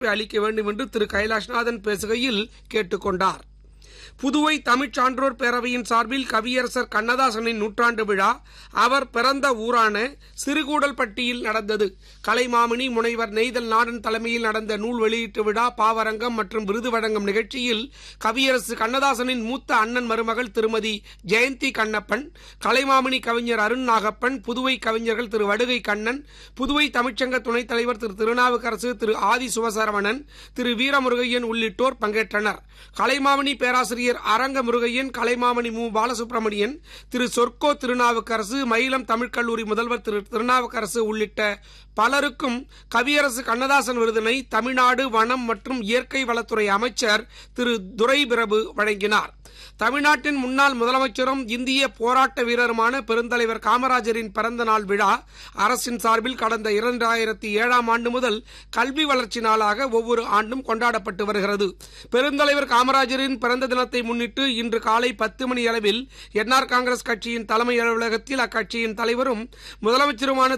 அளிக்க வேண்டும் என்று திரு கைலாஷ்நாதன் பேசுகையில் கேட்டுக்கொண்டார் புதுவை தமிழ்ச் சான்றோர் பேரவையின் சார்பில் கவியரசர் கண்ணதாசனின் நூற்றாண்டு விழா அவர் பிறந்த ஊரான சிறுகூடல்பட்டியில் நடந்தது கலைமாமணி முனைவர் நெய்தல் நாடன் தலைமையில் நடந்த நூல் வெளியீட்டு விழா பாவரங்கம் மற்றும் விருது வழங்கும் நிகழ்ச்சியில் கவியரசு கண்ணதாசனின் மூத்த அண்ணன் மருமகள் திருமதி ஜெயந்தி கண்ணப்பன் கலைமாமணி கவிஞர் அருண் நாகப்பன் புதுவை கவிஞர்கள் திரு வடுகை கண்ணன் புதுவை தமிழ்ச்சங்க துணைத் தலைவர் திரு திருநாவுக்கரசு திரு ஆதி சுவசரவணன் திரு வீரமுருகையன் உள்ளிட்டோர் பங்கேற்றனர் கலைமாமணி பேராசிரியர் அரங்க முருகையன் கலைமாமணி மு பாலசுப்ரமணியன் திரு சொர்க்கோ திருநாவுக்கரசு மயிலம் தமிழ்க் கல்லூரி முதல்வர் திரு திருநாவுக்கரசு உள்ளிட்ட பலருக்கும் கவியரசு கண்ணதாசன் விருதினை தமிழ்நாடு வனம் மற்றும் இயற்கை வளத்துறை அமைச்சர் திரு துரைபிரபு வழங்கினார் தமிழ்நாட்டின் முன்னாள் முதலமைச்சரும் இந்திய போராட்ட வீரருமான பெருந்தலைவர் காமராஜரின் பிறந்த நாள் விழா அரசின் சார்பில் கடந்த இரண்டாயிரத்தி ஏழாம் ஆண்டு முதல் கல்வி வளர்ச்சி நாளாக ஒவ்வொரு ஆண்டும் கொண்டாடப்பட்டு வருகிறது பெருந்தலைவர் காமராஜரின் பிறந்த தினத்தை முன்னிட்டு இன்று காலை பத்து மணி அளவில் என்ஆர் காங்கிரஸ் கட்சியின் தலைமை அலுவலகத்தில் அக்கட்சியின் தலைவரும் முதலமைச்சருமான